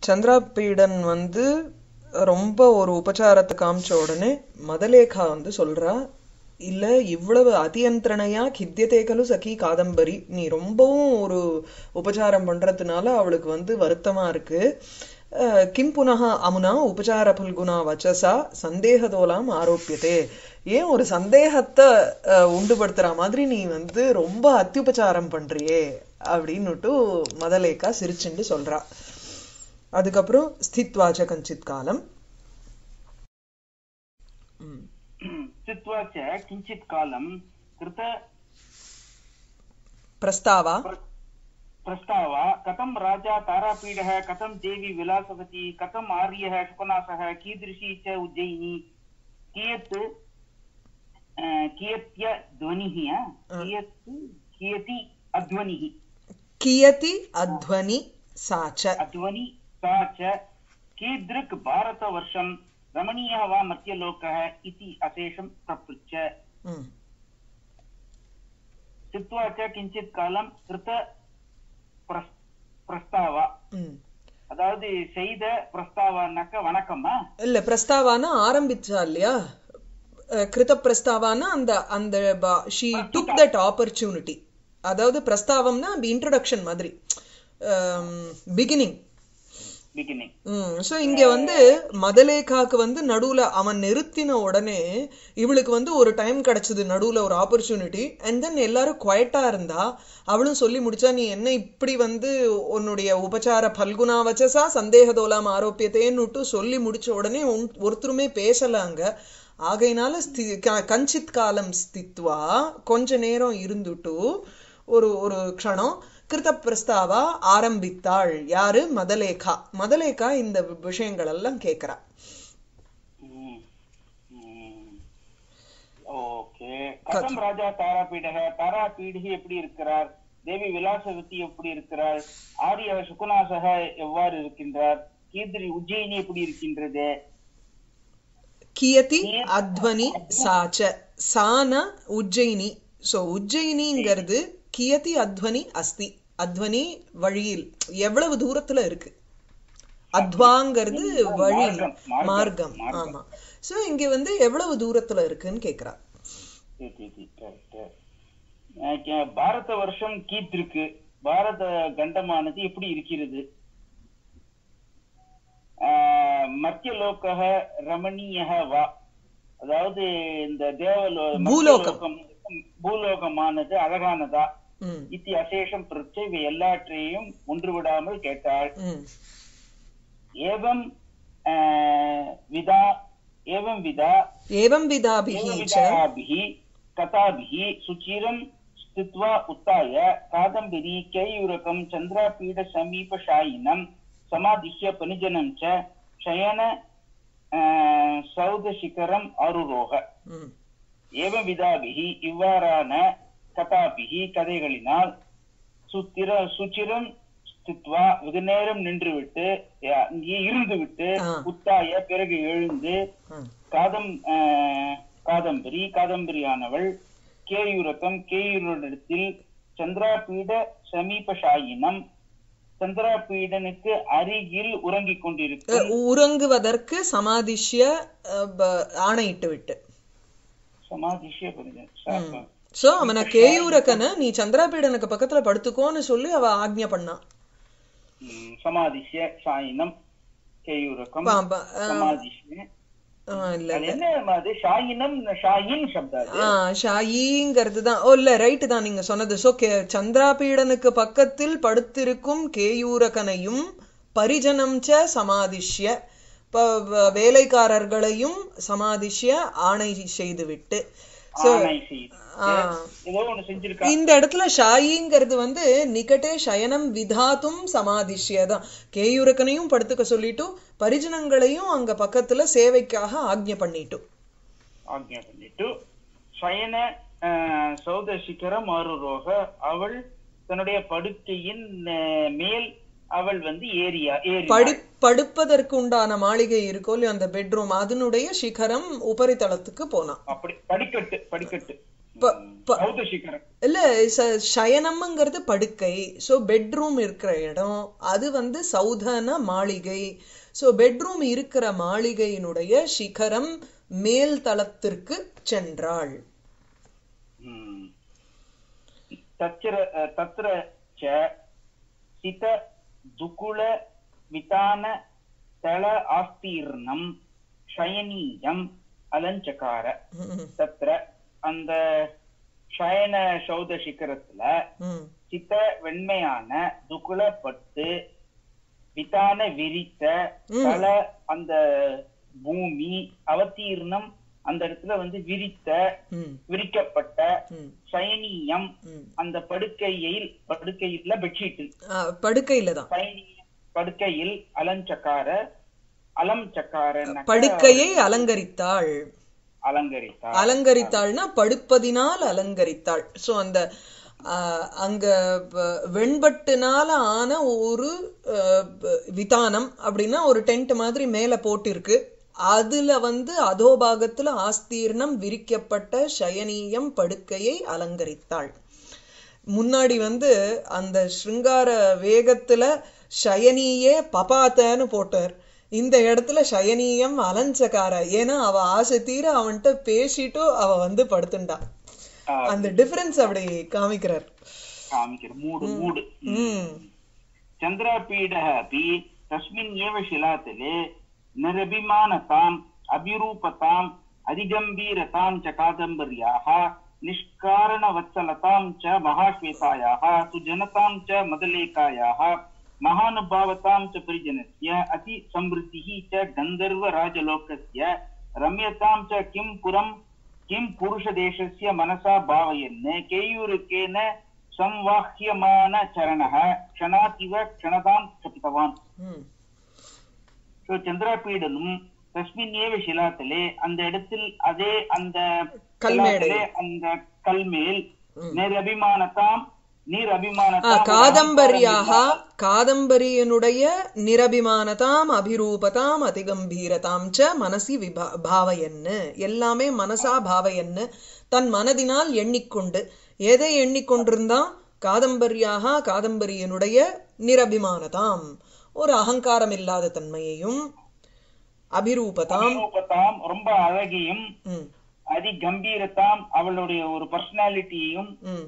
சந்திராபீடன் வந்து ரொம்ப ஒரு உபச்சாரத்தை காமிச்ச உடனே மதலேகா வந்து சொல்றா இல்ல இவ்வளவு அதியந்திரணையா கித்தியதே கலு சகி காதம்பரி நீ ரொம்பவும் ஒரு உபச்சாரம் பண்றதுனால அவளுக்கு வந்து வருத்தமா இருக்கு அஹ், கிம் புனः அமுனா உபச்சார பல்குணா வச்சசா சந்தேகதோலாம் ஆரோப்பியதே ஏன் ஒரு சந்தேகத்தை அஹ், உண்டுபடுத்துற மாதிரி நீ வந்து ரொம்ப அத்தியுபச்சாரம் பண்றியே அப்படின்னுட்டு மதலேகா சிரிச்சுண்டு சொல்றா அதுக்கப்புறம் ஸ்தித்வாச்ச கஞ்சித் காலம் ம். स्थित्वा च किञ्चित् कालं कृत பிரஸ்தாவா प्रस्ताव कथं राजा तारापीडः कथं देवी विलासवती कथम् आर्यः शुकनासः कीदृशी च उज्जयिनी कियत् अ, कियत्य ध्वनिः अ? कियत् कियति अध्वनिः கியதி அத்வனி சாச்ச अध्वनि सा च कीदृक् भारतवर्षं रमणीयः वा मर्त्यलोकः इति अशेषं प्रपृच्छ ம். स्थित्वा च किञ्चित् कालं कृत प्रस्- प्रस्ताव ம். அதாவது செய்த பிரஸ்தாவனாக்க வணக்கமா இல்ல பிரஸ்தாவானா ஆரம்பிச்சா இல்லையா அஹ், கிருத பிரஸ்தாவானா அந்த அந்த ஷீ டுக் தட் ஆப்பர்ச்சுனிட்டி அதாவது பிரஸ்தாவம்னா இன்ட்ரடக்ஷன் மாதிரி பிகினிங் பிகினிங் ம் ஸோ இங்க வந்து மதலேகாக்கு வந்து நடுவுல அவன் நிறுத்தின உடனே இவளுக்கு வந்து ஒரு டைம் கிடைச்சது நடுவுல ஒரு ஆப்பர்ச்சுனிட்டி அண்ட் தென் எல்லாரும் குவைட்டா இருந்தா அவளும் சொல்லி முடிச்சா நீ என்ன இப்படி வந்து உன்னுடைய உபச்சார பல்குணா வச்சசா சந்தேகதோலாம் ஆரோப்பியத்தேன்னுட்டு சொல்லி முடிச்ச உடனே உன்- ஒருத்தருமே பேசலாங்க ஆகையினால ஸ்தி- க- கஞ்சித் காலம் ஸ்தித்வா கொஞ்ச நேரம் இருந்துட்டு ஒரு ஒரு க்ஷணம் கிருத பிரஸ்தாவா ஆரம்பித்தாள் யாரு மதலேகா மதலேகா இந்த விஷயங்கள் எல்லாம் கேக்குறா ஓகே கதம் ராஜா தாராபீடக தாராபீடிகி எப்படி இருக்கிறார் தேவி விலாசவதி எப்படி இருக்கிறார் ஆரிய சுகுநாசக எவ்வாறு இருக்கின்றார் கீதிரி உஜ்ஜயினி எப்படி இருக்கின்றது கியதி அத்வனி சாச்ச சான உஜ்ஜயினி சோ உஜ்ஜயினிங்கிறது கியதி அத்வனி அஸ்தி அத்வனி வழியில் எவ்வளவு தூரத்துல இருக்கு அத்வாங்கிறது வழி மார்க்கம், மார்க்கம், மார்க்கம் மார்க்கம். ஆமா சோ இங்க வந்து எவ்வளவு தூரத்துல இருக்குன்னு கேக்குறா தி, தி, தி, correct. அஹ் பாரத வருஷம் கீத்திருக்கு பாரத கண்டமானது எப்படி இருக்கிறது ஆஹ் மர்த்தியலோக ரமணீய வா அதாவது இந்த தேவலோ பூலோகம். மர்த்தியலோகம், பூலோகமானது அழகானதா ம் இத்தி அசேஷம் பிரிச்சு இவை எல்லாற்றையும் ஒன்று விடாமல் கேட்டாள் ம் ஏவம் ஆஹ் விதா ஏவம் விதா ஏவம் விதாபிஹி ச एवंविधाभिः कथाभिः सुचिरं स्थित्वा उत्थाय कादम्बरी कैयुरकं चन्द्रापीठसमीपशायिनं समादिश्य पनिजनं च शयन आ, सौधशिखरम् आरुरोह ம் ஏவவிதாபிகி இவ்வாறான கதாபிகி கதைகளினால் சுத்திர சுச்சிரம் ஸ்தித்வா வெகு நேரம் நின்றுவிட்டு அஹ், இங்கே இருந்துவிட்டு ஆ. உத்தாய பிறகு எழுந்து ம் காதம் ஆஹ், காதம்பரி காதம்பரியானவள் கேயூரகம் கேயூரிடத்தில் சந்திராபீட சமீபசாயினம் சந்திராபீடனுக்கு அருகில் உறங்கிக் கொண்டிருக்கும் அஹ் உறங்குவதற்கு சமாதிஷ்ய அஹ், ப- ஆணையிட்டு விட்டு சமாதிஷ்ய புரிஞ்சு சோ அவனை கேயூரக்கன நீ சந்திராபீடனுக்கு பக்கத்துல படுத்துக்கோன்னு சொல்லி அவ ஆக்ஞை பண்ணான் சமாதிஷ்ய சாயினம் கேயூரகம் பா- பா- அஹ், சமாதிஷ்ய அஹ், இல்ல அது என்ன அது ஷாயினம் ஷாயின் சப்தா அது ஆஹ் ஷாயிங்கிறது தான் ஓ இல்ல ரைட்டு தான் நீங்க சொன்னது சோ கே சந்திராபீடனுக்கு பக்கத்தில் படுத்திருக்கும் கேயூரகனையும் பரிஜனம் ச சமாதிஷ்ய ப- வ- வேலைக்காரர்களையும் சமாதிஷ்ய ஆணை செய்துவிட்டு சோ ஆணை செய்து ஏதோ ஒண்ணு செஞ்சிருக்கா இந்த இடத்துல ஷாயிங்கிறது வந்து நிகட்டே சயனம் விதாத்தும் சமாதிஷ்யதான் கேயூரக்கனையும் படுத்துக்க சொல்லிட்டு பரிஜனங்களையும் அங்க பக்கத்துல சேவைக்காக ஆக்ஞை பண்ணிட்டு ஆக்ஞா பண்ணிட்டு சயன ஆஹ், சௌத சிகரம் ஆருரோக அவள் தன்னுடைய படுக்கையின் ஆஹ், மேல் அவள் வந்து ஏரியா ஏறி படி படுப்பதற்கு உண்டான மாளிகை இருக்கோ இல்லையோ அந்த பெட்ரூம் அதனுடைய சிகரம் உபரித்தளத்துக்கு போனான் அப்படி படிக்கட்டு படிக்கட்டு ப- ப- சௌத சிகரம் இல்ல ச- சயனம்ங்கிறது படுக்கை சோ பெட்ரூம் இருக்கிற இடம் அது வந்து சௌதன மாளிகை சோ பெட்ரூம் இருக்கிற மாளிகையினுடைய சிகரம் மேல் தளத்திற்கு சென்றாள் हम्म। तत्र तत्र च सित दुकुल वितान तल आस्तीर्णं शयनीयम् अलञ्चकार ம், तत्र அந்த சயன சௌத சிகரத்துல ம், சித்த வெண்மையான துகுல பட்டு விதான விரித்த ம். தல அந்த பூமி அவதீர்ணம் அந்த இடத்துல வந்து விரித்த ம், விரிக்கப்பட்ட ம், சயனியம் ம். அந்த படுக்கையில் படுக்கையில பெட்ஷீட் ஆ, படுக்கையில தான் சயனியம் படுக்கையில் அலஞ்சக்கார அலம் சக்கார படுக்கையை அலங்கரித்தாள் அலங்கரித்தார் அலங்கரித்தாள்னா படுப்பதினால் அலங்கரித்தாள் சோ அந்த ஆ, அங்க வ- வெண்பட்டுனால ஆன ஒரு ஆ, ப- விதானம் அப்படின்னா ஒரு டென்ட் மாதிரி மேல போட்டிருக்கு அதுல வந்து அதோபாகத்துல ஆஸ்தீர்ணம் விரிக்கப்பட்ட சயனீயம் படுக்கையை அலங்கரித்தாள் முன்னாடி வந்து அந்த ஸ்ருங்கார வேகத்துல ஷயனியே பபாத்தன்னு போட்டார் இந்த இடத்துல ஷயனியம் அலஞ்சகார ஏன்னா அவ ஆசை தீர அவன்கிட்ட பேசிட்டு அவ வந்து படுத்துண்டா அந்த டிஃபரன்ஸ் அப்படி காமிக்கிறார் காமிக்கிற மூடு மூடு ம் चन्द्रापीडः अपि तस्मिन् एव शिलातले निरभिमानताम् अभिरूपताम् अधिगम्भीरतां च कादम्बर्याः निष्कारणवत्सलतां च महाश्वेतायाः सुजनतां च मदलेखायाः महानुभावतां च परिजनस्य अतिसमृद्धिः च गन्धर्वराजलोकस्य रम्यतां च किं पुरं किं पुरुषदेशस्य मनसा भावयन् केयूरुकेन संवाह्यमानचरणः क्षणातिव क्षणतां क्षपितवान् ம் ஸோ சந்திராபீடனும் தஸ்மின் ஏவ சிலாத்தலே அந்த இடத்தில் அதே அந்த கல்மேடை. சிலாத்தலே அந்த கல்மேல் நேர் அபிமானத்தாம் நீர் அபிமானத்தாம் காதம்பரியாக காதம்பரியனுடைய நிரபிமானதாம் அபிரூபதாம் அதிகம்பீரதாம் ச மனசி விபா பாவையன்னு எல்லாமே மனசா பாவையன்னு தன் மனதினால் எண்ணிக்கொண்டு எதை எண்ணிக்கொண்டிருந்தான் காதம்பரியாக காதம்பரியனுடைய நிரபிமானதாம் ஒரு அகங்காரம் இல்லாத தன்மையையும் அபிரூபதாம் அபிரூபத்தாம் ரொம்ப அழகியும் ம் அதி கம்பீரத்தாம் அவளுடைய ஒரு பர்சனாலிட்டியையும் ம்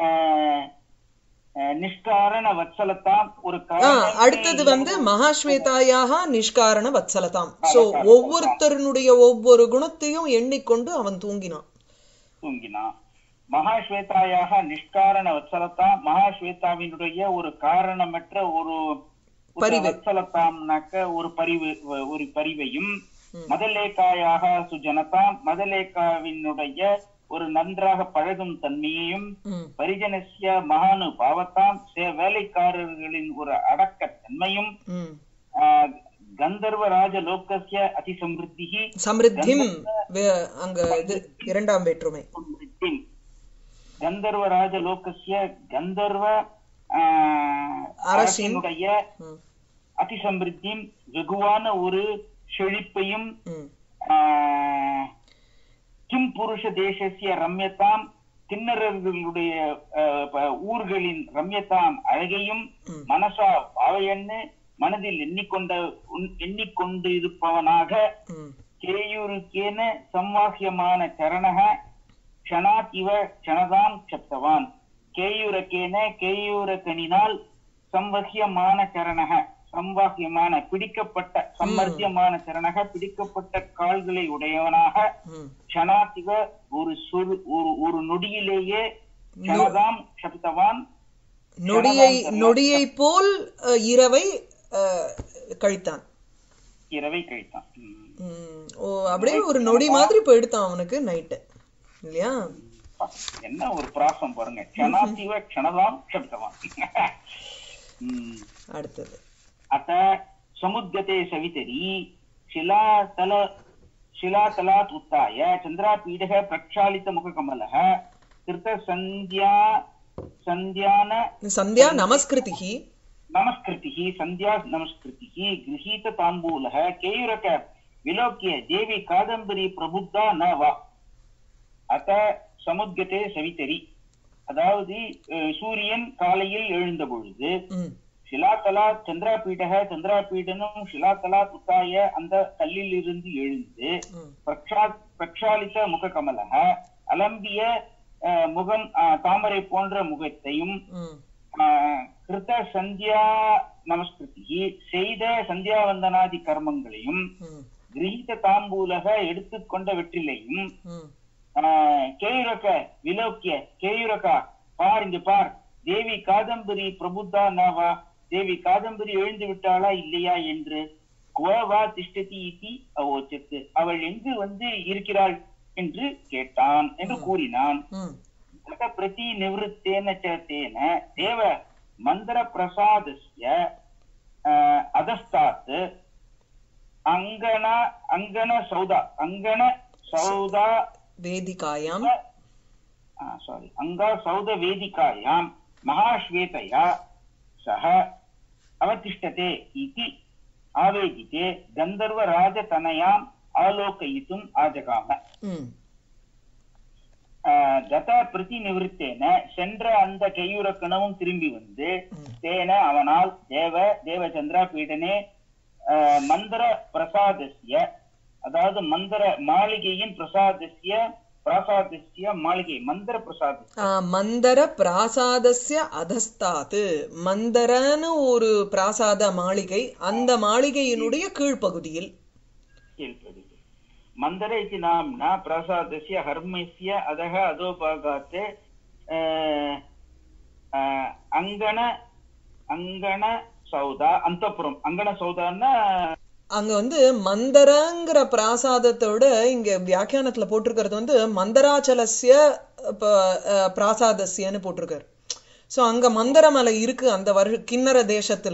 நிஷ்காரண வத்சலத்தாம் ஒரு ஆ, காரணமே அடுத்தது வந்து மகாஸ்வேதாயாக நிஷ்காரண வத்சலதாம் சோ ஒவ்வொருத்தருனுடைய ஒவ்வொரு குணத்தையும் எண்ணிக்கொண்டு அவன் தூங்கினான் தூங்கினான் மகாஸ்வேதாயாக நிஷ்காரண வத்சலத்தா மகாஸ்வேதாவினுடைய ஒரு காரணமற்ற ஒரு ஒரு பரிவு. வத்சலத்தாம்னாக்க ஒரு பரிவு ஒரு பரிவையும் மதலேக்காயாக சுஜனதாம் மதலேக்காவினுடைய ஒரு நன்றாக பழகும் தன்மையையும் ம் பரிஜனசிய மகானு பாவத்தாம் சே- வேலைக்காரர்களின் ஒரு அடக்க தன்மையும் ம் ஆஹ், கந்தர்வ ராஜ லோகசிய அதிசமிருத்திகி சமிருத்திம் வே- அங்க இது இரண்டாம் வேற்றுமை समृद्धिं கந்தர்வராஜலோகசிய கந்தர்வ ஆஹ், அரசின். அரசினுடைய ம் அதிசமிருத்தியும் வெகுவான ஒரு செழிப்பையும் ம் ஆஹ், கிம் புருஷ தேசசிய ரம்யதாம் கிண்ணறர்களுடைய ஆஹ், ப- ஊர்களின் ரம்யதாம் அழகையும் ம். மனசா பாவையன்னு மனதில் எண்ணிக்கொண்ட உன்- எண்ணிக்கொண்டு இருப்பவனாக ம் கேயூருக்கேன சம்வாஹ்யமான சரணः க்ஷணாத் இவ க்ஷணதாம் சப்தவான் கேயூரக்கேன கேயூரக்கனினால் சம்வஹ்யமான சரணः சம்வாஹ்யமான பிடிக்கப்பட்ட சம்மர்த்தியமான சரணக பிடிக்கப்பட்ட கால்களை உடையவனாக ம் க்ஷணாத் இவ ஒரு சொல் ஒரு ஒரு நொடியிலேயே க்ஷணதாம் சப்தவான் நொடியை நொடியை போல் அஹ், இரவை அஹ், கழித்தான் இரவை கழித்தான் ம். ம், ஓ அப்படியே ஒரு நொடி மாதிரி போயிடுத்தான் அவனுக்கு நைட்டு இல்லையா என்ன ஒரு பிராசம் பாருங்க க்ஷணாத்திவ க்ஷணதாம் சப்தவான் ம். அடுத்தது अत समुद्गते सवितरी शिलातल शिलातलात् उत्थाय चन्द्रापीडः प्रक्षालितमुखकमलः कृतसन्ध्या सन्ध्यान சந்தியா நமஸ்கிருதிகி नमस्कृतिः सन्ध्या नमस्कृतिः गृहीतताम्बूलः केयुरक विलोक्य देवी कादम्बरी प्रबुद्धा न वा अत சமுத்கதே சவிதரி அதாவது அஹ், சூரியன் காலையில் எழுந்த பொழுது ம் சிலாத்தலா சந்திராபீடக சந்திராபீடனும் சிலாத்தலா துத்தாய அந்த கல்லில் இருந்து எழுந்து ம் பிரக்ஷா பிரக்ஷாலித முக கமலக அலம்பிய அஹ், முகம் அஹ், தாமரை போன்ற முகத்தையும் ம் அஹ், கிருத சந்தியா நமஸ்கிருதி செய்த சந்தியாவந்தனாதி கர்மங்களையும் ம் கிரகித தாம்பூலக எடுத்துக்கொண்ட வெற்றிலையும் ம் ஆஹ், கேயுரக விலோக்கிய கேயுரகா பார் இங்க பார் தேவி காதம்பரி பிரபுத்தா நாவா தேவி காதம்பரி எழுந்து விட்டாளா இல்லையா என்று குவவா திஷ்டதி இதி அவோச்சத்து அவள் எங்கு வந்து இருக்கிறாள் என்று கேட்டான் என்று கூறினான் ம் तत प्रति निवृत्तेन च तेन देव मन्त्रप्रसादस्य अ, अधस्तात् अङ्गन अङ्गनसौदा अङ्गनसौदा வேதிகாயாம் सारी अङ्गसौधवेदिकायां महाश्वेतया सह अवतिष्ठते इति आवेदिते गन्धर्वराजतनयाम् आलोकयितुम् आजगाम ம் ஆஹ் கத பிரதி நிவர்த்தேன சென்ற அந்த கையுறக்கணவும் திரும்பி வந்து தேன அவனால் தேவ தேவச்சந்திரா பீடனே ஆஹ் மந்திர பிரசாதஸ்ய அதாவது மந்திர மாளிகையின் பிரசாதஸ்ய பிரசாதஸ்ய மாளிகை மந்திர பிரசாத ஆ, மந்தர பிராசாதஸ்ய அதஸ்தாத்து மந்தரன்னு ஒரு பிராசாத மாளிகை அந்த மாளிகையினுடைய கீழ்ப்பகுதியில் கேள்வி மந்தர இது நாம்னா பிரசாதஸ்ய ஹர்மஸ்ய அதக அதோபாகாத் ஆஹ் ஆஹ் அங்கன அங்கன சௌதா அந்தப்புறம் அங்கன சௌதான்னா அங்க வந்து மந்தரங்கிற பிராசாதத்தோட இங்க வியாக்கியானத்துல போட்டிருக்கிறது வந்து மந்தராச்சலஸ்ய ப- அஹ், பிராசாதஸ்யன்னு போட்டிருக்காரு சோ அங்க மந்தரமலை இருக்கு அந்த வருஷ கிண்ணற தேசத்துல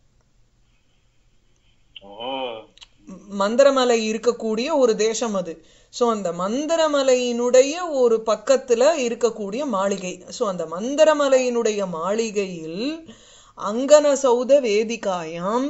ஓ ம- மந்தரமலை இருக்கக்கூடிய ஒரு தேசம் அது சோ அந்த மந்தரமலையினுடைய ஒரு பக்கத்துல இருக்கக்கூடிய மாளிகை சோ அந்த மந்தரமலையினுடைய மாளிகையில் அங்கன சௌத வேதிகாயாம்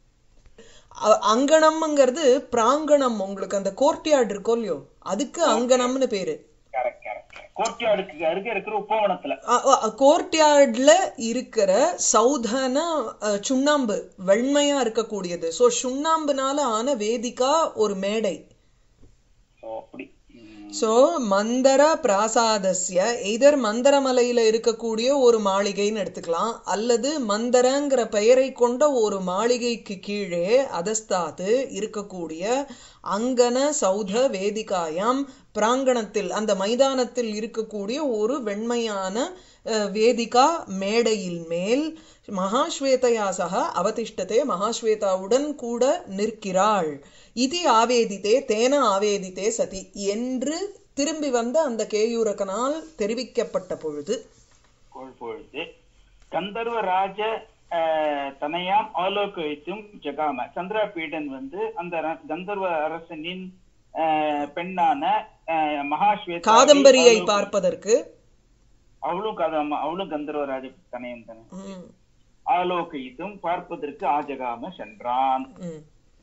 அ- அங்கணம்ங்கிறது பிராங்கணம் உங்களுக்கு அந்த கோர்ட்யார்டு இருக்கோ இல்லையோ அதுக்கு அங்கணம்னு பேரு கரெக்ட் கரெக்ட் கோர்ட்யார்டுக்கு அருகே இருக்கிற உப்பவனத்துல கோர்ட்யார்ட்ல இருக்கிற சௌதன அஹ், சுண்ணாம்பு வெண்மையா இருக்கக்கூடியது சோ சுண்ணாம்புனால ஆன வேதிகா ஒரு மேடை ஓ அப்படி ம். சோ மந்தர பிராசாதஸ்ய எய்தர் மந்தரமலையில இருக்கக்கூடிய ஒரு மாளிகைன்னு எடுத்துக்கலாம் அல்லது மந்தரங்கிற பெயரை கொண்ட ஒரு மாளிகைக்கு கீழே அதஸ்தாத்து இருக்கக்கூடிய அங்கன சௌத வேதிகாயாம் பிராங்கணத்தில் அந்த மைதானத்தில் இருக்கக்கூடிய ஒரு வெண்மையான அஹ், வேதிகா மேடையில் மேல் மகாஸ்வேதையா சக அவதிஷ்டதே மகாஸ்வேதாவுடன் கூட நிற்கிறாள் இது ஆவேதித்தே தேன ஆவேதித்தே சதி என்று திரும்பி வந்த அந்த கேயூரகனால் தெரிவிக்கப்பட்ட பொழுது கோள் பொழுது கந்தர்வ ராஜ அஹ், தனையாம் ஆலோகித்தும் ஜகாம சந்திரபீடன் வந்து அந்த ர- கந்தர்வ அரசனின் அஹ், பெண்ணான அஹ், மகாஸ்வேதா காதம்பரியை பார்ப்பதற்கு அவளும் கதம் அவளும் கந்தர்வ ராஜ தனையம் தானே ம், ஆலோகித்தும் பார்ப்பதற்கு ஆஜகாம சென்றான் ம்.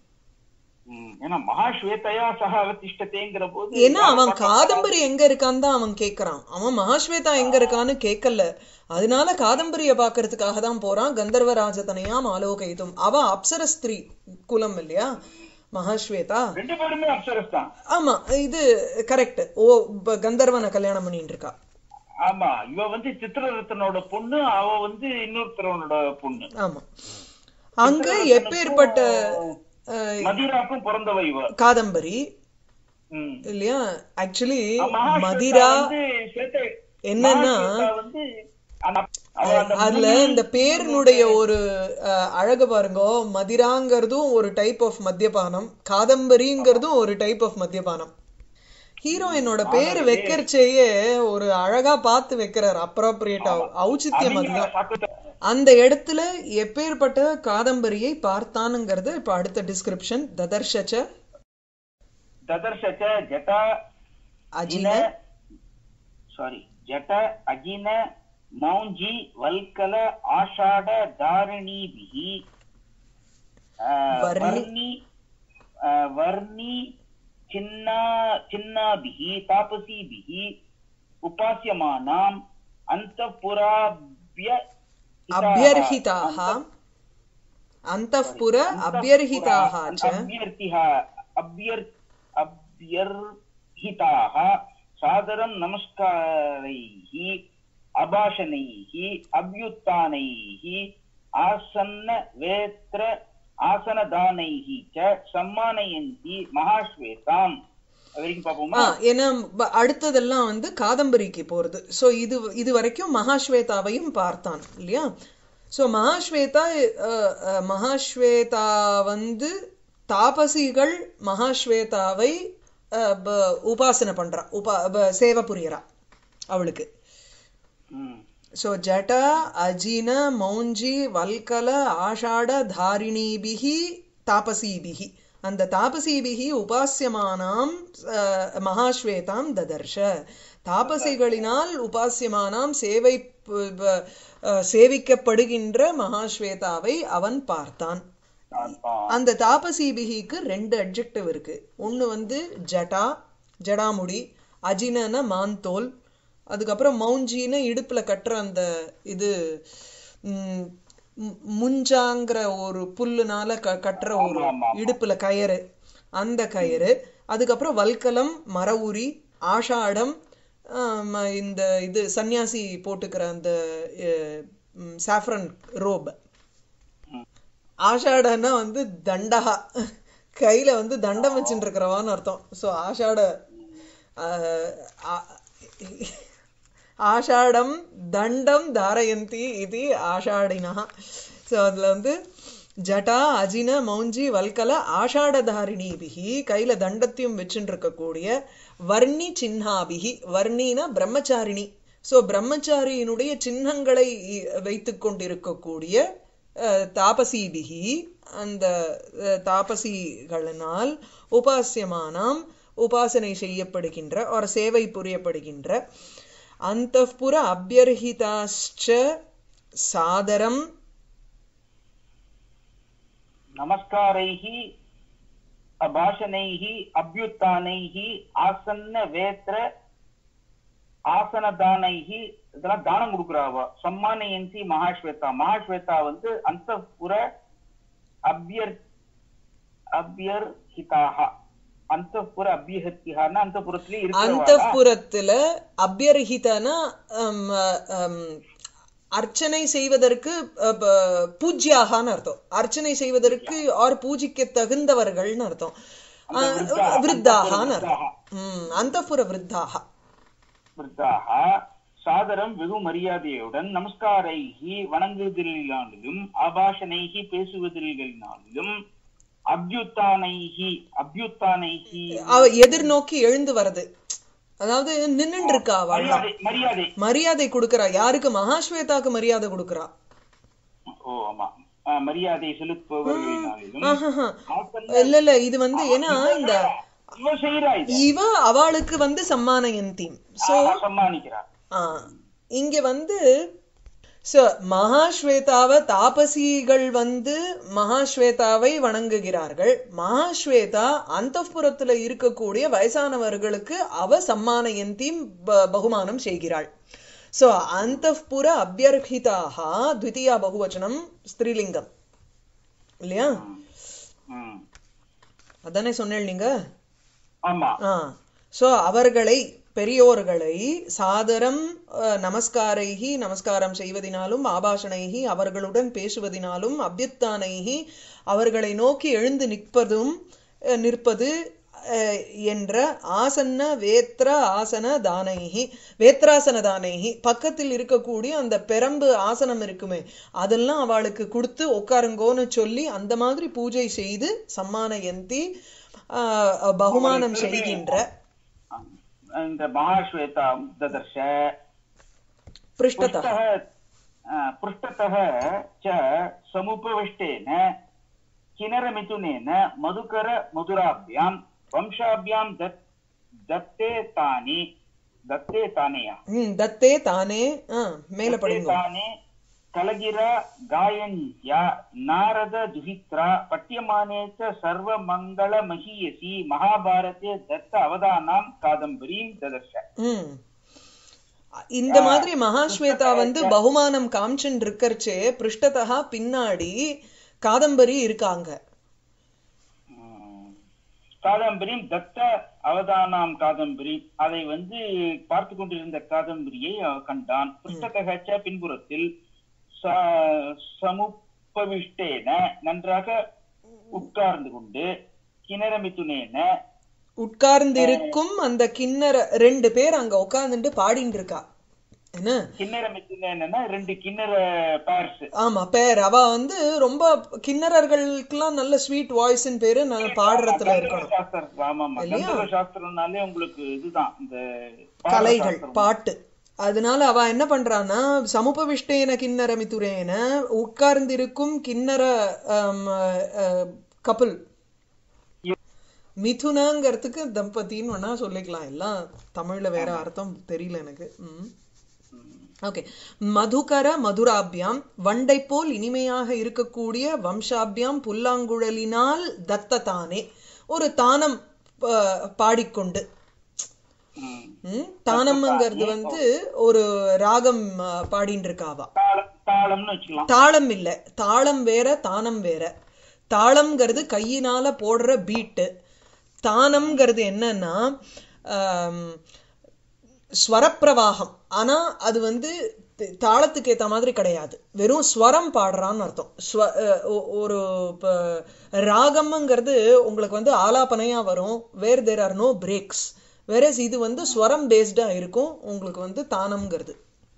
ம், ஏன்னா மகாஸ்வேதையா சக அவதிஷ்டத்தேங்கிற போது ஏன்னா அவன் காதம்பரி எங்க இருக்கான்னு தான் அவன் கேக்குறான் அவன் மகாஸ்வேதா எங்க இருக்கான்னு கேட்கல அதனால காதம்பரிய பாக்குறதுக்காக தான் போறான் கந்தர்வ ராஜதனையாம் ஆலோகைத்தும் அவ அப்சர ஸ்திரீ குலம் இல்லையா மகாஸ்வேதா ரெண்டு பேருமே அப்சரஸ் தான் ஆமா இது கரெக்ட் ஓ இப்ப கந்தர்வனை கல்யாணம் பண்ணிட்டு இருக்கா ஆமா இவ வந்து சித்திரரத்தனோட பொண்ணு அவ வந்து இன்னொருத்தரவனோட பொண்ணு ஆமா அங்க எப்பேற்பட்ட அஹ், மதிராக்கும் பிறந்தவ இவ காதம்பரி ம். இல்லையா ஆக்சுவலி மகாஸ்வேதா மதிரா வந்து ஸ்வேதை- என்னன்னா மகாஸ்வேதா வந்து அந்த- அவ அந்த அதுல இந்த பேரினுடைய ஒரு அஹ், அழகு பாருங்க மதிராங்கிறதும் ஒரு டைப் ஆஃப் மத்தியபானம் காதம்பரிங்கிறதும் ஒரு டைப் ஆஃப் மத்தியபானம் ஹீரோயினோட பேர் வைக்கிறச்சேயே ஒரு அழகா பார்த்து வைக்கிறார் அப்ராப்ரியேட்டா ஔச்சித்யம் அதுதான் சாக்குத்த- அந்த இடத்துல எப்பேற்பட்ட காதம்பரியை பார்த்தானுங்கிறது இப்ப அடுத்த டிஸ்கிரிப்ஷன் ததர்ஷச்ச ததர்ஷச்ச ஜட்டா அஜின சாரி ஜட்ட அஜின மௌஞ்சி வல்கல ஆஷாட தாரிணிபிஹி ஆஹ், வர்ணி- வர்ணி ஆஹ், வர்ணி சின்னா சின்னாபிஹி தாபசிபிஹி उपास्यमानाम् अन्तःपुराभ्य अभ्यर्हिताः अन्तःपुर अभ्यर्हिताः च अभ्यर्थिः अभ्यर् अभ्यर्हिताः सादरं नमस्कारैः अभाषणैः अभ्युत्थानैः आसन्न वेत्र आसनदानैः च सम्मानयन्ति महाश्वेताम् வரைக்கும் ஆ பாப்போமா ஏன்னா வ- அடுத்ததெல்லாம் வந்து காதம்பரிக்கு போறது சோ இது இது வரைக்கும் மகாஸ்வேதாவையும் பார்த்தான் இல்லையா so Mahashweta ah, ah, Mahashweta வந்து தாபசிகள் மகாஸ்வேதாவை அஹ், ப- உபாசனை பண்றா உபா ப- சேவை புரியறா அவளுக்கு ம். சோ ஜட அஜின மௌஞ்சி வல்கல ஆஷாட தாரிணீபிகி தாபசீபிகி அந்த தாபசீபிகி உபாசியமானாம் அஹ், மகாஸ்வேதாம் ததர்ஷ தாபசிகளினால் உபாசியமானாம் சேவை ப- ப- அஹ், சேவிக்கப்படுகின்ற மகாஸ்வேதாவை அவன் பார்த்தான் பார்ப்பான். அந்த தாபசீபிகிக்கு ரெண்டு அட்ஜெக்டிவ் இருக்கு ஒண்ணு வந்து ஜடா ஜடாமுடி அஜினன மாந்தோல் அதுக்கப்புறம் மௌஞ்சின்னு இடுப்புல கட்டுற அந்த இது ம், மு- முஞ்சாங்கிற ஒரு புல்லுனால க கட்டுற ஒரு ஆமா, ஆமா. இடுப்புல கயிறு அந்த கயிறு அதுக்கப்புறம் வல்கலம் மரவுரி ஆஷாடம் ஆம், இந்த இது சன்னியாசி போட்டுக்கிற அந்த சாஃப்ரன் ரோப் ஆஷாடன்னா வந்து தண்டகா கையில வந்து தண்டம் வச்சுட்டு இருக்கிறவான்னு அர்த்தம் சோ ஆஷாட ஆஹ், ஆ- ஆஷாடம் தண்டம் தாரயந்தி இது ஆஷாடினா சோ அதுல வந்து ஜடா அஜின மௌஞ்சி வல்கல ஆஷாடதாரிணிபிகி கையில தண்டத்தையும் வச்சுட்டு இருக்கக்கூடிய வர்ணி சின்னாபிகி வர்ணினா பிரம்மச்சாரிணி சோ பிரம்மச்சாரியினுடைய சின்னங்களை வைத்துக் கொண்டிருக்கக்கூடிய அஹ், தாபசீபிகி அந்த அஹ், தாபசிகளினால் உபாசியமானாம் உபாசனை செய்யப்படுகின்ற ஒரு சேவை புரியப்படுகின்ற அந்தப்புற அபியர்ஹிதாச்ச சாதரம் नमस्कारैः अभाषणैः अभ्युत्थानैः आसन्न வேத்திர ஆசனதானைஹ இதெல்லாம் தானம் கொடுக்குறாவ சம்மானயந்தி மகாஸ்வேதா மகாஸ்வேதா வந்து அந்தப்புற அபியர் அபியர்ஹிதாக அந்தப்புற அபியஹத்தியான்னா அந்தப்புறத்திலே இருக்கிறவா அந்தப்புறத்துல அபியர்ஹிதனா ஹம், ஹம், அர்ச்சனை செய்வதற்கு அஹ், ப- பூஜ்யாகான்னு அர்த்தம் அர்ச்சனை செய்வதற்கு ஆர் பூஜிக்க தகுந்தவர்கள்னு அர்த்தம் அந்த அஹ், விருத்தாக, விருத்தாகான்னு அந்தப்புற அர்த்தம் உம் அந்தப்புற விருத்தாக விருத்தாக சாதரம் வெகு மரியாதையுடன் நமஸ்காரைகி வணங்குதலினாலும் ஆபாஷனைகி பேசுவதலினாலும் அபியுத்தானைகி அபியுத்தானைகி அவ எதிர்நோக்கி எழுந்து வர்றது அதாவது நின்னுட்டு இருக்கா அவள் மரியாதை மரியாதை மரியாதை கொடுக்கறா யாருக்கு மகாஸ்வேதாக்கு மரியாதை கொடுக்கறா ஓ ஆமா ஆ, மரியாதை செலுத்துபவர்களினாலும் ஆஹாஹா. ஆசன்ன- இல்ல இல்ல இது வந்து ஏன்னா இந்த இவ செய்யறா இது இவ அவளுக்கு வந்து சம்மானயந்தி சோ ஆஹா, சம்மானிக்கிறா ஆ, இங்க வந்து சோ மகாஸ்வேதாவை தாபசிகள் வந்து மகாஸ்வேதாவை வணங்குகிறார்கள் மகாஸ்வேதா அந்தப்புறத்துல இருக்கக்கூடிய வயசானவர்களுக்கு அவ சம்மானயந்தி ப- பகுமானம் செய்கிறாள் சோ அந்தப்புற அபியர்ஹிதாக த்விதியா பகுவச்சனம் ஸ்திரீலிங்கம் இல்லையா ம். அதானே சொன்னேன் நீங்க ஆமா ஆ சோ அவர்களை பெரியோர்களை சாதரம் அஹ், நமஸ்காரைஹி நமஸ்காரம் செய்வதினாலும் ஆபாஷணைஹி அவர்களுடன் பேசுவதினாலும் அபியுத்தானைஹி அவர்களை நோக்கி எழுந்து நிற்பதும் அஹ், நிற்பது அஹ், என்ற ஆசன்ன வேத்ர ஆசன தானைஹி வேத்ராசன தானைஹி பக்கத்தில் இருக்கக்கூடிய அந்த பெரம்பு ஆசனம் இருக்குமே அதெல்லாம் அவளுக்கு கொடுத்து உட்காருங்கோன்னு சொல்லி அந்த மாதிரி பூஜை செய்து சம்மானயந்தி ஆஹ், பகுமானம் செய்கின்ற இந்த மகாஸ்வேதா ததர்ஷ பிருஷ்டதா पृष्ठतः आ, पृष्ठतः च समुपविष्टेन किनरमिथुनेन मधुकर मधुराभ्यां वंशाभ्यां दत् दत्ते तानि दत्ते तानेया ம் தத்தே தானே ஆ மேல दत्ते படிங்க ताने कलगिरा गायन्त्या नारद दुहित्रा पठ्यमाने च सर्वमङ्गलमहीयसी महाभारते दत्त अवदानां कादम्बरीं ददर्श ம் இந்த மாதிரி மகாஸ்வேதா வந்து பகுமானம் காமிச்சுன்னு இருக்கறச்சே பிருஷ்டதா பின்னாடி காதம்பரி இருக்காங்க உம், காதம்பரியும் தத்த அவதானாம் காதம்பரி அதை வந்து பார்த்து கொண்டிருந்த காதம்பரியை அவன் கண்டான் புஸ்தகச்ச பின்புறத்தில் ச- சமுப்பவிஷ்டேன நன்றாக உட்கார்ந்து கொண்டு கிணரமித்துனேன உட்கார்ந்து இருக்கும் அந்த கிண்ணற ரெண்டு பேர் அங்க உட்கார்ந்துட்டு பாடிட்டு இருக்கா என்ன கிண்ணரமித்துனேன்னா ரெண்டு கிண்ணற பேர்ஸ் ஆமா பேர் அவ வந்து ரொம்ப கிண்ணறர்களுக்கெல்லாம் நல்ல ஸ்வீட் வாய்ஸ்ன்னு பேரு நான் பாடுறதுல இருக்கணும் சாஸ்திரம் ஆமாமா கந்தர்வ சாஸ்திரம்னாலே உங்களுக்கு இதுதான் இந்த பாட கலைகள் சாஸ்திரம். பாட்டு அதனால அவ என்ன பண்றான்னா சமுபவிஷ்டேன கிண்ணற மிதுரேன உட்கார்ந்திருக்கும் கிண்ணற கப்பல் மிதுனங்கிறதுக்கு தம்பதின்னு வேணா சொல்லிக்கலாம் எல்லாம் தமிழ்ல வேற அர்த்தம் தெரியல எனக்கு ம் ஓகே மதுகர மதுராபியாம் வண்டை போல் இனிமையாக இருக்கக்கூடிய வம்சாபியாம் புல்லாங்குழலினால் தத்ததானே ஒரு தானம் ப- பாடிக்கொண்டு ம். ம், தானம்ங்கிறது வந்து ஒரு ராகம் ஆ, பாடின்னு இருக்காவா தாளம் தாளம்னு வச்சுக்கலாம் தாளம் இல்ல தாளம் வேற தானம் வேற தாளம்ங்கிறது கையினால போடுற பீட்டு தானம்ங்கிறது என்னன்னா ஆம், ஸ்வரப்பிரவாகம் ஆனா அது வந்து த- தாளத்துக்கு ஏத்த மாதிரி கிடையாது வெறும் ஸ்வரம் பாடுறான்னு அர்த்தம் ஸ்வ- அஹ் ஒ- ஒரு இப்ப ராகம்ங்கிறது உங்களுக்கு வந்து ஆலாபனையா வரும் where there are no breaks வேற இது வந்து ஸ்வரம் பேஸ்டா இருக்கும் உங்களுக்கு வந்து தானம்ங்கிறது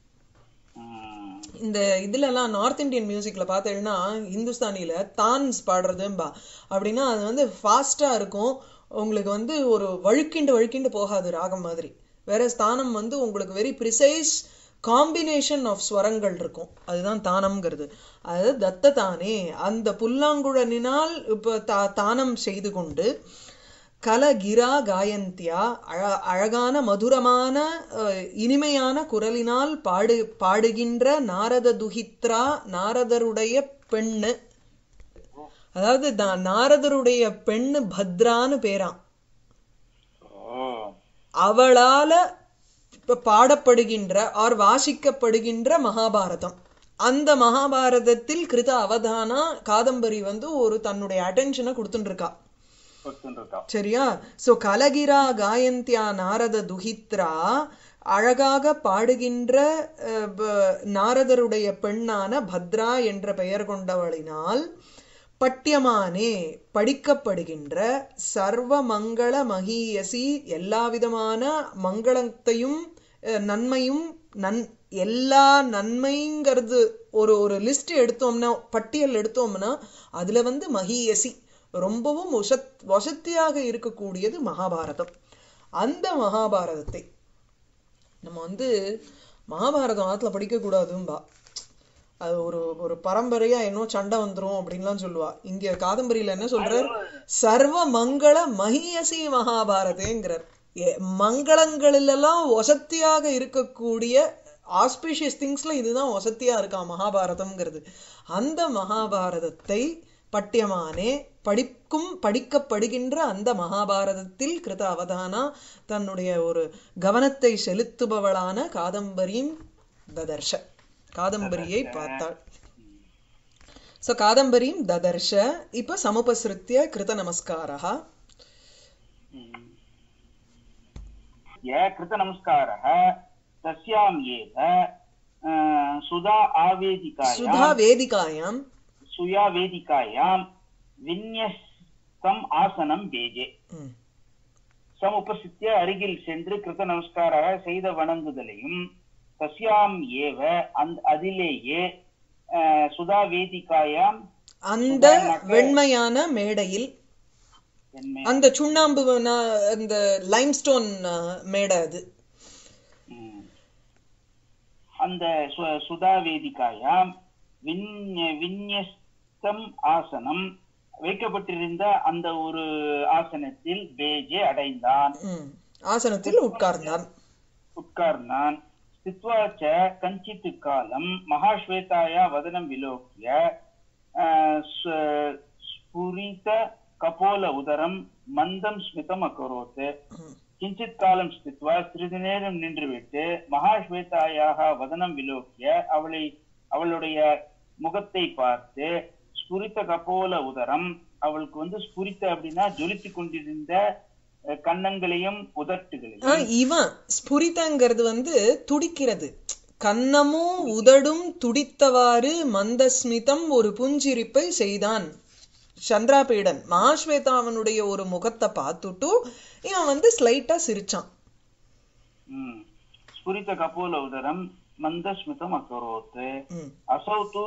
ம். இந்த இதுல எல்லாம் நார்த் இந்தியன் மியூசிக்ல பார்த்தேன்னா இந்துஸ்தானில தான்ஸ் பாடுறதும்பா அப்படின்னா அது வந்து ஃபாஸ்டா இருக்கும் உங்களுக்கு வந்து ஒரு வழுக்கிண்டு வழுக்கிண்டு போகாது ராகம் மாதிரி வேற ஸ்தானம் வந்து உங்களுக்கு வெரி ப்ரிசைஸ் காம்பினேஷன் ஆஃப் ஸ்வரங்கள் இருக்கும் அதுதான் தானம்ங்கிறது அது தத்த தானே அந்த புல்லாங்குழலினால் இப்ப தா தானம் செய்து கொண்டு கலகிரா காயந்தியா அழ அழகான மதுரமான அஹ், இனிமையான குரலினால் பாடு பாடுகின்ற நாரத துஹித்ரா நாரதருடைய பெண்ணு அதாவது தா- நாரதருடைய பெண்ணு பத்ரான்னு பேராம் ஓ அவளால இப்ப பாடப்படுகின்ற ஆர் வாசிக்கப்படுகின்ற மகாபாரதம் அந்த மகாபாரதத்தில் கிருத அவதானா காதம்பரி வந்து ஒரு தன்னுடைய அட்டென்ஷனை கொடுத்துட்டு இருக்கா கொடுத்துருக்கா சரியா சோ கலகிரா காயந்தியா நாரத துஹித்ரா அழகாக பாடுகின்ற அஹ், ப- நாரதருடைய பெண்ணான பத்ரா என்ற பெயர் கொண்டவளினால் பட்டியமானே படிக்கப்படுகின்ற சர்வ மங்கள மகீயசி எல்லா விதமான மங்களத்தையும் அஹ், நன்மையும் நன் எல்லா நன்மைங்கிறது ஒரு ஒரு லிஸ்ட் எடுத்தோம்னா பட்டியல் எடுத்தோம்னா அதுல வந்து மகீயசி ரொம்பவும் வசத் வசத்தியாக இருக்கக்கூடியது மகாபாரதம் அந்த மகாபாரதத்தை நம்ம வந்து மகாபாரதம் ஆத்துல படிக்க கூடாதும்பா அது ஒரு ஒரு பரம்பரையா என்ன சண்டை வந்துரும் அப்படின்லாம் சொல்லுவா இங்க காதம்பரியில என்ன சொல்றார் சர்வ மங்கள மகியசி மகாபாரதேங்கிறார் எ- மங்களங்களிலெல்லாம் வசத்தியாக இருக்கக்கூடிய ஆஸ்பிஷியஸ் திங்ஸ்ல இதுதான் வசத்தியா இருக்கா மகாபாரதம்ங்கிறது அந்த மகாபாரதத்தை பட்டியமானே படிக்கும் படிக்கப்படுகின்ற அந்த மகாபாரதத்தில் கிருத அவதானா தன்னுடைய ஒரு கவனத்தை செலுத்துபவளான காதம்பரியும் ததர்ஷ காதம்பரியை பார்த்தாள் சோ காதம்பரியும் ததர்ஷ இப்ப சமுபசிருத்திய கிருத நமஸ்காரா ய कृतनमस्कारः तस्याम् एव अ, सुधा आवेदिकायां சுதா வேதிகாயாம் सुया वेदिकायां विन्यस्तम् ஆசனம் பேஜே ம், சமுபசித்திய அருகில் சென்று கிருத நமஸ்காராக செய்த வணங்குதலையும் தஸ்யாம் ஏவ அந்த அதிலேயே அஹ், சுதா வேதிகாயாம் அந்த வெண்மையான மேடையில் என்ன அந்த சுண்ணாம்பு நா- அந்த லைம்ஸ்டோன் மேடை அது ம். அந்த சு- சுதா வேதிகாயாம் விண்ய- விந்யஸ்தம் ஆசனம் வைக்கப்பட்டிருந்த அந்த ஒரு ஆசனத்தில் பேஜே அடைந்தான் ம், ஆசனத்தில் உட்கார்ந்தான் உட்கார்ந்தான் ஸ்தித்வா ச கஞ்சித் காலம் மகாஸ்வேதாயா வதனம் விலோக்கிய அஹ், ஸ்வ- ஸ்புரித கபோல உதரம் மந்தம் ஸ்மிதம் அகரோத் ம். கிஞ்சித் காலம் ஸ்தித்வா சிறிது நேரம் நின்றுவிட்டு மகாஸ்வேதாயாக வதனம் விலோக்கிய அவளை அவளுடைய முகத்தை பார்த்து ஸ்புரித்த கபோல உதரம் அவளுக்கு வந்து ஸ்புரித்த அப்படின்னா ஜொலித்து கொண்டிருந்த அஹ், கன்னங்களையும் உதட்டுகளையும் ஆ, இவன் ஸ்புரிதங்கிறது வந்து துடிக்கிறது கன்னமும் உதடும் துடித்தவாறு மந்தஸ்மிதம் ஒரு புஞ்சிரிப்பை செய்தான் சந்திராபீடன் மகாஸ்வேதாவனுடைய ஒரு முகத்தை பார்த்துட்டு இவன் வந்து ஸ்லைட்டா சிரிச்சான் ம். ஸ்புரித்த கபோல உதரம் மந்தஸ்மிதம் அகரோத் ம். असौ तु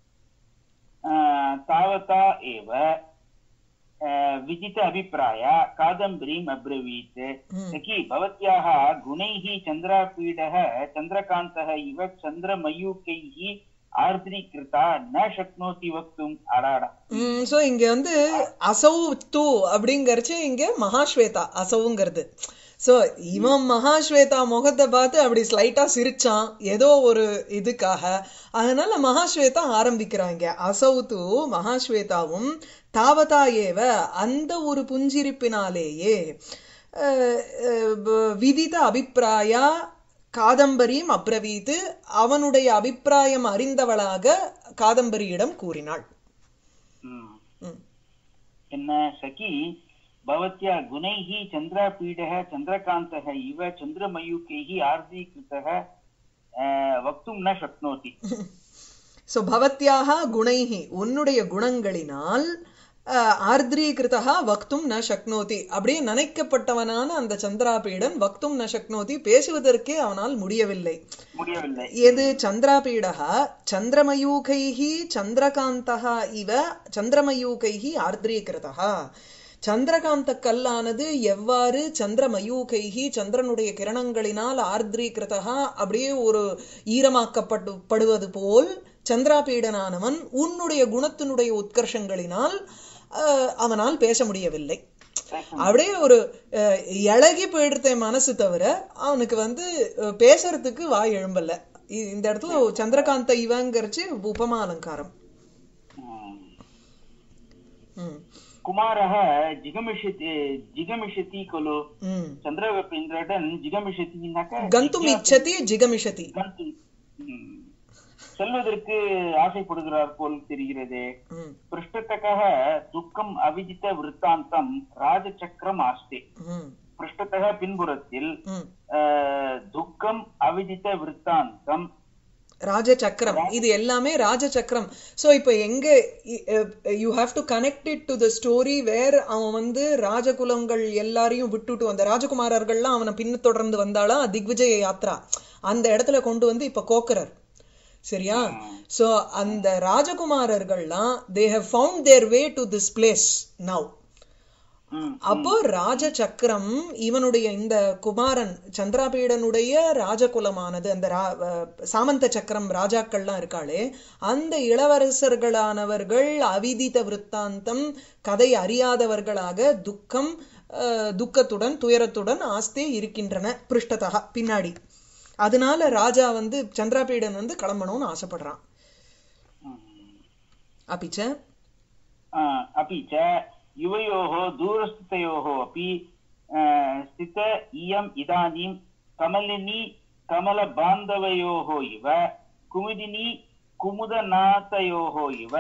अ, तावता एव अ, विजित अभिप्राय कादम्बरीम् अब्रवीत् ம். सखि भवत्याः गुणैः चन्द्रापीडः चन्द्रकान्तः इव चन्द्रमयूकैः आर्द्रीकृता न शक्नोति वक्तुम् अडाडा ம் சோ இங்க வந்து அசௌ தூ அப்படிங்கறச்சு இங்க மகாஸ்வேதா அசௌங்கிறது சோ இவன் மகாஸ்வேதா முகத்தை பார்த்து அப்படி ஸ்லைட்டா சிரிச்சான் ஏதோ ஒரு இதுக்காக அதனால மகாஸ்வேதா ஆரம்பிக்கிறாங்க அசௌ தூ மகாஸ்வேதாவும் தாவதா ஏவ அந்த ஒரு புஞ்சிரிப்பினாலேயே அஹ், அஹ், வ- விதித அபிப்பிராயா காதம்பரியும் அப்ரவீத்து அவனுடைய அபிப்பிராயம் அறிந்தவளாக காதம்பரியிடம் கூறினாள் ம். ம். என்ன सखि भवत्या गुणैः चन्द्रापीडः चन्द्रकान्तः इव चन्द्रमयूकैः आर्द्रीकृतः अ, वक्तुं न शक्नोति சோ பவத்யாக குணைஹி உன்னுடைய குணங்களினால் அஹ், ஆர்திரீகிருதா வக்தும் ந சக்னோதி அப்படியே நினைக்கப்பட்டவனான அந்த சந்திராபீடன் வக்தும் ந சக்னோதி பேசுவதற்கே அவனால் முடியவில்லை முடியவில்லை எது சந்திராபீடः சந்திரமயூகைः சந்திரகாந்தः இவ சந்திரமயூகைः ஆர்திரீகிருதः சந்திரகாந்த கல்லானது எவ்வாறு சந்திரமயூகைஹி சந்திரனுடைய கிரணங்களினால் ஆர்திரீகிருதா அப்படியே ஒரு ஈரமாக்கப்பட்டு படுவது போல் சந்திராபீடனானவன் உன்னுடைய குணத்தினுடைய உத்கர்ஷங்களினால் அஹ், அவனால் பேச முடியவில்லை அப்படியே ஒரு அஹ், இளகி போயிடுத்த மனசு தவிர அவனுக்கு வந்து அஹ், பேசுறதுக்கு வாய் எழும்பல இ- இந்த இடத்துல சந்திரகாந்த இவங்கிறச்சு உபமா அலங்காரம் ம். ம் कुमारः जिगमिषति जिगमिषति खलु ம் चन्द्रपिन्द्रडन् जिगमिषति नाक கந்தும் இச்சதி ஜிகமிஷதி கந்து ம். செல்வதற்கு ஆசைப்படுகிறார் போல் தெரிகிறது ம் पृष्ठतकः दुःखम् अविजित वृत्तान्तं ராஜசக்கரம் ஆஸ்தே ம் पृष्ठतः பின்புறத்தில் ம் அஹ், துக்கம் அவிஜித விற்த்தாந்தம் ராஜசக்கரம் இது எல்லாமே ராஜசக்கரம் சோ இப்போ எங்க you have to connect it to the story where அவன் வந்து ராஜகுலங்கள் எல்லாரையும் விட்டுட்டு வந்த ராஜகுமாரர்கள்லாம் அவனை பின்ன தொடர்ந்து வந்தாலும் திக்விஜய யாத்ரா அந்த இடத்துல கொண்டு வந்து இப்ப கோக்கரர் சரியா சோ அந்த ராஜகுமாரர்கள்லாம் they have found their way to this place now hmm, அப்போ ராஜசக்கரம் இவனுடைய இந்த குமாரன் சந்திராபீடனுடைய ராஜகுலமானது அந்த ரா- அஹ் சாமந்த சக்கரம் ராஜாக்கள்லாம் இருக்காளே அந்த இளவரசர்களானவர்கள் அவிதித விருத்தாந்தம் கதை அறியாதவர்களாக துக்கம் அஹ், துக்கத்துடன் துயரத்துடன் ஆஸ்தே இருக்கின்றன பிருஷ்டதா பின்னாடி அதனால ராஜா வந்து சந்திராபீடன் வந்து கிளம்பணும்னு ஆசைப்படுறான் ம். அப்பிச்ச आ, अपि च युवयोः दूरस्थितयोः अपि आ, स्थित इयम् इदानीं कमलिनी कमलबान्धवयोः इव कुमुदिनी कुमुदनाथयोः इव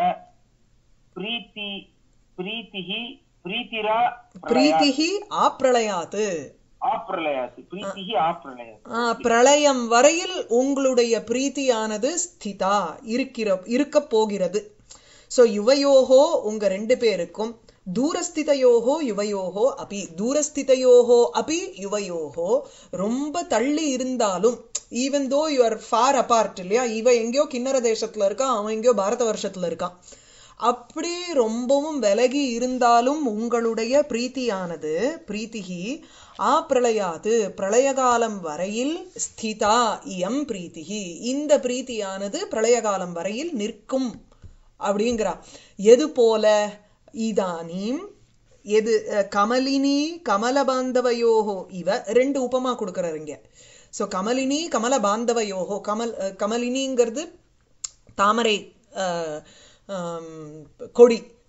प्रीति प्रीतिः प्रीतिरा பிரீத்திஹி ஆப்ரளயாத்து आप्रलयात् प्रीतिः आप्रलयात् ஆ, பிரளயம் வரையில் உங்களுடைய பிரீத்தியானது ஸ்திதா இருக்கிற இருக்க போகிறது சோ யுவயோகோ உங்க ரெண்டு பேருக்கும் தூரஸ்திதையோகோ யுவயோகோ அபி தூரஸ்திதையோகோ அபி யுவயோகோ ரொம்ப தள்ளி இருந்தாலும் even though you are for abort இல்லையா இவ எங்கேயோ கிண்ணற தேசத்துல இருக்கான் அவன் எங்கேயோ பாரத வருஷத்துல இருக்கான் அப்படி ரொம்பவும் விலகி இருந்தாலும் உங்களுடைய பிரீத்தியானது பிரீத்திகி ஆப்ரளயாது பிரளய காலம் வரையில் ஸ்திதா இயம் பிரீத்திகி இந்த பிரீத்தியானது பிரளய காலம் வரையில் நிற்கும் அப்படிங்கிறா எது போல இதானீம் எது அஹ், கமலினி கமலபாந்தவயோகோ இவ ரெண்டு உபமா கொடுக்கறாரு இங்க சோ கமலினி கமல பாந்தவயோகோ கமல் அஹ், கமலினிங்கிறது தாமரை அஹ், ஆம், கொடி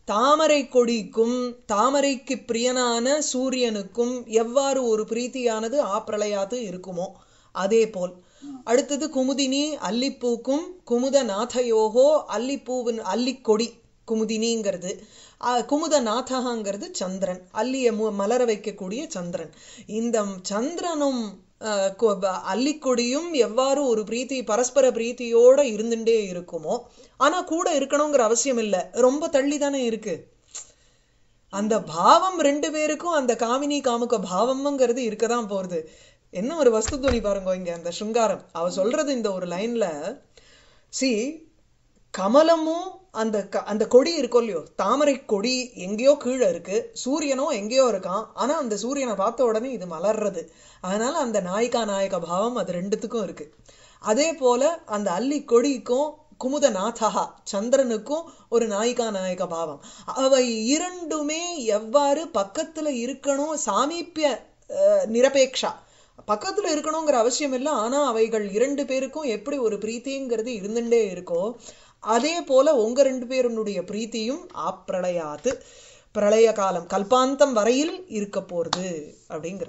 தாமரை கொடிக்கும் தாமரைக்கு பிரியனான சூரியனுக்கும் எவ்வாறு ஒரு பிரீத்தியானது ஆப்பிரளயாது இருக்குமோ அதே போல் அடுத்தது குமுதினி அல்லிப்பூக்கும் குமுத நாதயோகோ அல்லிப்பூவின் அல்லிக்கொடி குமுதினிங்கிறது அஹ், குமுத நாதகாங்கிறது சந்திரன் அல்லிய மு- மலர வைக்கக்கூடிய சந்திரன் இந்த சந்திரனும் அஹ், கொ- ப- அல்லிக்கொடியும் எவ்வாறு ஒரு பிரீத்தி பரஸ்பர பிரீத்தியோட இருந்துட்டே இருக்குமோ ஆனா கூட இருக்கணுங்கிற அவசியம் இல்ல ரொம்ப தள்ளி தானே இருக்கு அந்த பாவம் ரெண்டு பேருக்கும் அந்த காமினி காமுக பாவம்ங்கிறது இருக்கதான் போறது என்ன ஒரு வஸ்து துணி பாருங்க இங்க அந்த சிருங்காரம் அவ சொல்றது இந்த ஒரு லைன்ல சி கமலமும் அந்த க- அந்த கொடி இருக்கும் இல்லையோ தாமரை கொடி எங்கேயோ கீழே இருக்கு சூரியனும் எங்கேயோ இருக்கான் ஆனா அந்த சூரியனை பார்த்த உடனே இது மலர்றது அதனால அந்த நாயிகா நாயக பாவம் அது ரெண்டுத்துக்கும் இருக்கு அதே போல அந்த அல்லி கொடிக்கும் குமுத நாதகா சந்திரனுக்கும் ஒரு நாயிகா நாயக பாவம் அவை இரண்டுமே எவ்வாறு பக்கத்துல இருக்கணும் சாமீப்பிய அஹ், நிரபேக்ஷா பக்கத்துல இருக்கணுங்கிற அவசியம் இல்லை ஆனா அவைகள் இரண்டு பேருக்கும் எப்படி ஒரு பிரீத்திங்கிறது இருந்துட்டே இருக்கோ அதே போல உங்க ரெண்டு பேருடைய பிரீத்தியும் ஆப்பிரளயாது பிரளய காலம் கல்பாந்தம் வரையில் இருக்க போறது அப்படிங்கிற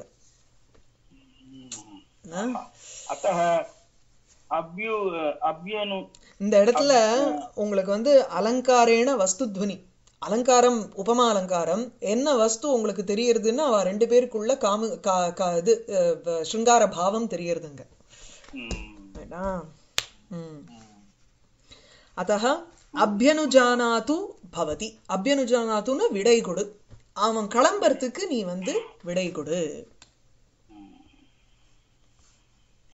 என்ன? अतः अभ्यु अभ्यनु இந்த இடத்துல உங்களுக்கு வந்து அலங்காரேன வஸ்துத்வனி அலங்காரம் உபமா அலங்காரம் என்ன வஸ்து உங்களுக்கு தெரியறதுன்னா அவ ரெண்டு பேருக்குள்ள காம கா- கா- இது அஹ், வ- சிருங்கார பாவம் தெரியறதுங்க ரைட்டா? ம். அத்தः அபியனுஜானாத்து பவதி அபியனுஜானாத்துன்னு விடை கொடு அவன் கிளம்புறதுக்கு நீ வந்து விடை கொடு